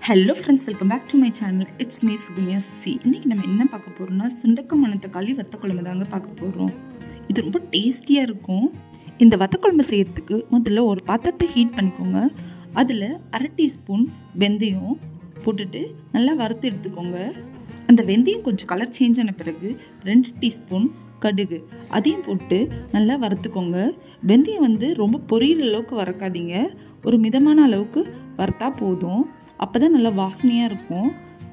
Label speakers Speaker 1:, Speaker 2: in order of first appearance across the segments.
Speaker 1: hello friends welcome back to my channel it's me Suguniya Suchi இன்றைக்கி நம்ம என்ன பார்க்க போகிறோம்னா சுண்டக்காய் மணத்தக்காளி வத்த குழம்பு தாங்க பார்க்க போகிறோம் இது ரொம்ப டேஸ்டியாக இருக்கும் இந்த வத்த குழம்பு செய்யறதுக்கு முதல்ல ஒரு பாத்திரத்தை ஹீட் பண்ணிக்கோங்க அதில் அரை டீஸ்பூன் வெந்தயம் போட்டுட்டு நல்லா வறுத்து எடுத்துக்கோங்க அந்த வெந்தயம் கொஞ்சம் கலர் சேஞ்ச் ஆன பிறகு ரெண்டு டீஸ்பூன் கடுகு அதையும் போட்டு நல்லா வறுத்துக்கோங்க வெந்தயம் வந்து ரொம்ப பொரியிற அளவுக்கு வறுக்காதீங்க ஒரு மிதமான அளவுக்கு வறுத்தா போதும் அப்போ தான் நல்லா வாசனையாக இருக்கும்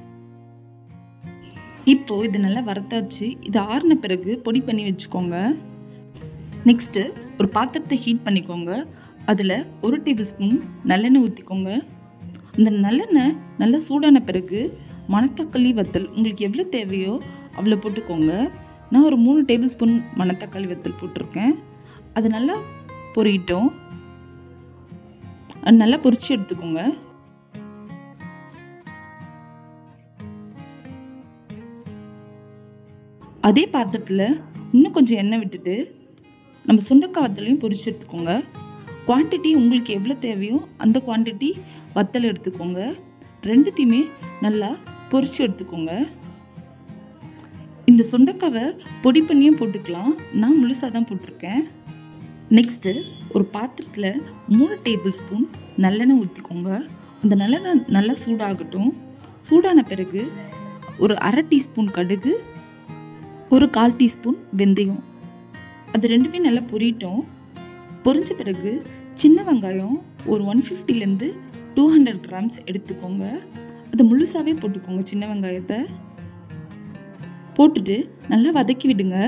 Speaker 1: இப்போது இது நல்லா வறுத்தாச்சு இது ஆறின பிறகு பொடி பண்ணி வச்சுக்கோங்க நெக்ஸ்ட்டு ஒரு பாத்திரத்தை ஹீட் பண்ணிக்கோங்க அதில் ஒரு டேபிள் ஸ்பூன் நல்லெண்ணெய் ஊற்றிக்கோங்க அந்த நல்லெண்ணெய் நல்லா சூடான பிறகு மணத்தக்காளி வத்தல் உங்களுக்கு எவ்வளோ தேவையோ அவ்வளோ போட்டுக்கோங்க நான் ஒரு மூணு டேபிள் ஸ்பூன் மணத்தக்காளி வத்தல் போட்டிருக்கேன் அது நல்லா பொரியிட்டோம் அது நல்லா பொரிச்சு எடுத்துக்கோங்க அதே பாத்திரத்தில் இன்னும் கொஞ்சம் எண்ணெய் விட்டுட்டு நம்ம சுண்டக்காய் வத்தலையும் பொரிச்சு எடுத்துக்கோங்க குவான்டிட்டி உங்களுக்கு எவ்வளோ தேவையோ அந்த குவான்டிட்டி வத்தல் எடுத்துக்கோங்க ரெண்டுத்தையுமே நல்லா பொரிச்சு எடுத்துக்கோங்க இந்த சுண்டக்காவை பொடி பண்ணியும் போட்டுக்கலாம் நான் முழுசாக தான் போட்டிருக்கேன் நெக்ஸ்ட்டு ஒரு பாத்திரத்தில் மூணு டேபிள் ஸ்பூன் நல்லெண்ணெய் ஊற்றிக்கோங்க அந்த நல்லெண்ணெய் நல்லா சூடாகட்டும் சூடான பிறகு ஒரு அரை டீஸ்பூன் கடுகு ஒரு கால் டீஸ்பூன் வெந்தயம் அது ரெண்டுமே நல்லா பொரியட்டும் பொரிஞ்ச பிறகு சின்ன வெங்காயம் ஒரு ஒன் ஃபிஃப்டிலேருந்து டூ ஹண்ட்ரட் கிராம்ஸ் எடுத்துக்கோங்க அதை முழுசாகவே போட்டுக்கோங்க சின்ன வெங்காயத்தை போட்டுட்டு நல்லா வதக்கி விடுங்க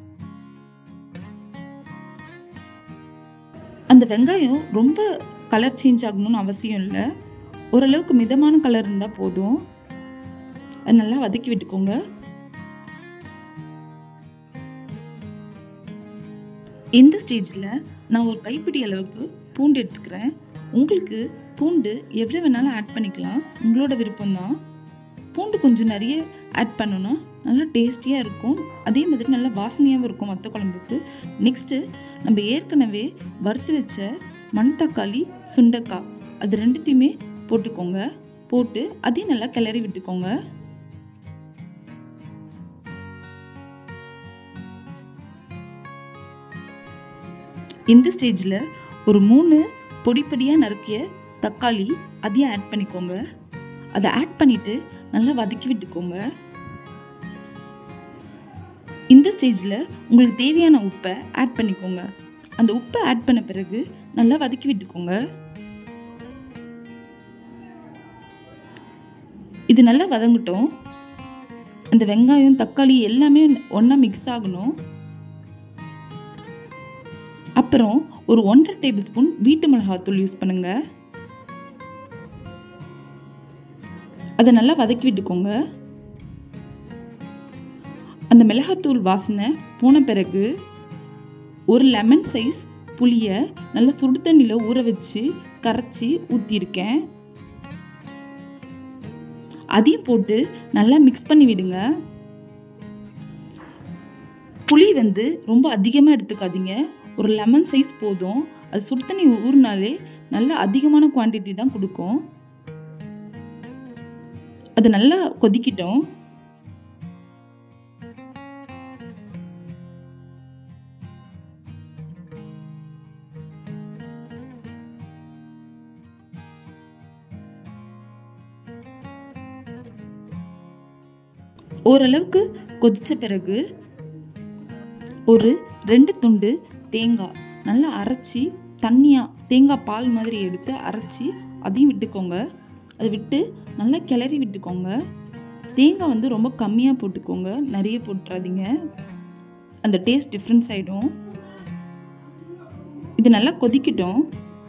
Speaker 1: அந்த வெங்காயம் ரொம்ப கலர் சேஞ்ச் ஆகணும்னு அவசியம் இல்லை ஓரளவுக்கு மிதமான கலர் இருந்தால் போதும் அது நல்லா வதக்கி விட்டுக்கோங்க இந்த ஸ்டேஜில் நான் ஒரு கைப்பிடி அளவுக்கு பூண்டு எடுத்துக்கிறேன் உங்களுக்கு பூண்டு எவ்வளோ வேணாலும் ஆட் பண்ணிக்கலாம் உங்களோட விருப்பம்தான் பூண்டு கொஞ்சம் நிறைய ஆட் பண்ணோன்னா நல்லா டேஸ்டியாக இருக்கும் அதே மாதிரி நல்லா வாசனையாகவும் இருக்கும் மற்ற குழம்புக்கு நெக்ஸ்ட்டு நம்ம ஏற்கனவே வறுத்து வச்ச மண் தக்காளி சுண்டக்காய் அது ரெண்டுத்தையுமே போட்டுக்கோங்க போட்டு அதையும் நல்லா கிளறி விட்டுக்கோங்க இந்த ஸ்டேஜில் ஒரு மூணு பொடி பொடியாக நறுக்கிய தக்காளி அதையும் ஆட் பண்ணிக்கோங்க அதை ஆட் பண்ணிவிட்டு நல்லா வதக்கி விட்டுக்கோங்க இந்த ஸ்டேஜில் உங்களுக்கு தேவையான உப்பை ஆட் பண்ணிக்கோங்க அந்த உப்பை ஆட் பண்ண பிறகு நல்லா வதக்கி விட்டுக்கோங்க இது நல்லா வதங்கட்டும் அந்த வெங்காயம் தக்காளி எல்லாமே ஒன்றா மிக்ஸ் ஆகணும் அப்புறம் ஒரு ஒன்றரை டேபிள் ஸ்பூன் வீட்டு மிளகாத்தூள் யூஸ் பண்ணுங்க அதை நல்லா வதக்கி விட்டுக்கோங்க அந்த மிளகாத்தூள் வாசனை போன பிறகு ஒரு லெமன் சைஸ் புளியை நல்லா சுடு தண்ணியில் ஊற வச்சு கரைச்சி ஊற்றிருக்கேன் அதையும் போட்டு நல்லா மிக்ஸ் பண்ணி விடுங்க புளி வந்து ரொம்ப அதிகமாக எடுத்துக்காதீங்க ஒரு லெமன் சைஸ் போதும் அது சுடு தண்ணி ஊறினாலே நல்லா அதிகமான குவான்டிட்டி தான் கொடுக்கும் அது நல்லா கொதிக்கிட்டோம் ஓரளவுக்கு கொதித்த பிறகு ஒரு ரெண்டு துண்டு தேங்காய் நல்லா அரைச்சி தண்ணியாக தேங்காய் பால் மாதிரி எடுத்து அரைச்சி அதையும் விட்டுக்கோங்க அதை விட்டு நல்லா கிளறி விட்டுக்கோங்க தேங்காய் வந்து ரொம்ப கம்மியாக போட்டுக்கோங்க நிறைய போட்டுறாதீங்க அந்த டேஸ்ட் டிஃப்ரென்ஸ் ஆகிடும் இது நல்லா கொதிக்கட்டும்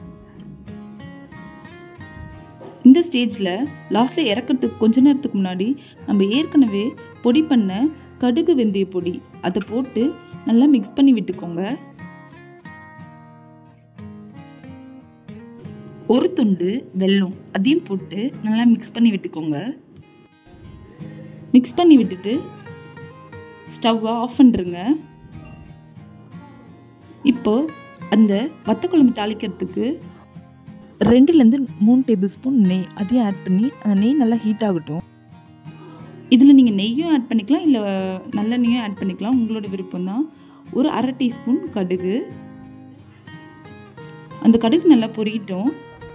Speaker 1: இந்த ஸ்டேஜில் லாஸ்ட்டில் இறக்கிறதுக்கு கொஞ்ச நேரத்துக்கு முன்னாடி நம்ம ஏற்கனவே பொடி பண்ண கடுகு வெந்தய பொடி அதை போட்டு நல்லா மிக்ஸ் பண்ணி விட்டுக்கோங்க ஒரு துண்டு வெல்லம் அதையும் போட்டு நல்லா மிக்ஸ் பண்ணி விட்டுக்கோங்க மிக்ஸ் பண்ணி விட்டுட்டு ஸ்டவ்வை ஆஃப் பண்ணுறங்க இப்போ அந்த வத்த குழம்பு தாளிக்கிறதுக்கு ரெண்டுலேருந்து மூணு டேபிள் ஸ்பூன் நெய் அதையும் ஆட் பண்ணி அந்த நெய் நல்லா ஹீட் ஆகட்டும் இதில் நீங்கள் நெய்யும் ஆட் பண்ணிக்கலாம் இல்லை நல்லெண்ணெயும் ஆட் பண்ணிக்கலாம் உங்களோட விருப்பம் தான் ஒரு அரை டீஸ்பூன் கடுகு அந்த கடுகு நல்லா பொரியட்டும்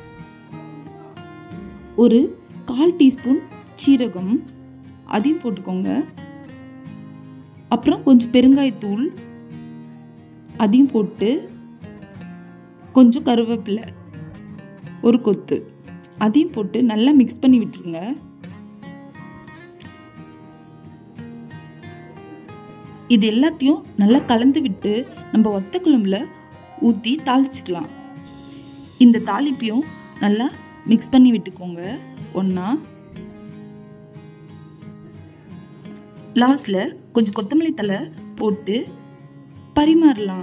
Speaker 1: ஒரு கால் டீஸ்பூன் சீரகம் அதையும் போட்டுக்கோங்க அப்புறம் கொஞ்சம் பெருங்காயத்தூள் அதையும் போட்டு கொஞ்சம் கருவேப்பிலை ஒரு கொத்து அதையும் போட்டு நல்லா மிக்ஸ் பண்ணி விட்டுருங்க இது எல்லாத்தையும் நல்லா கலந்து விட்டு நம்ம ஒத்த குழம்புல ஊற்றி தாளிச்சுக்கலாம் இந்த தாளிப்பையும் நல்லா மிக்ஸ் பண்ணி விட்டுக்கோங்க ஒன்றா லாஸ்டில் கொஞ்சம் கொத்தமல்லி தலை போட்டு பரிமாறலாம்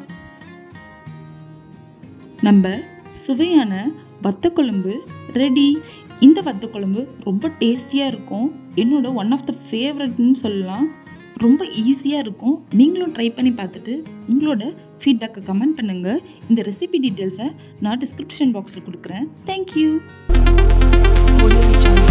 Speaker 1: நம்ம சுவையான வத்தக்குழம்பு ரெடி இந்த வத்தக்குழம்பு ரொம்ப டேஸ்டியாக இருக்கும் என்னோட ஒன் ஆஃப் த ஃபேவரட்னு சொல்லலாம் ரொம்ப ஈஸியாக இருக்கும் நீங்களும் ட்ரை பண்ணி பார்த்துட்டு உங்களோட ஃபீட்பேக்கை கமெண்ட் பண்ணுங்கள் இந்த ரெசிபி டீட்டெயில்ஸை நான் டிஸ்கிரிப்ஷன் பாக்ஸில் கொடுக்குறேன் தேங்க்யூ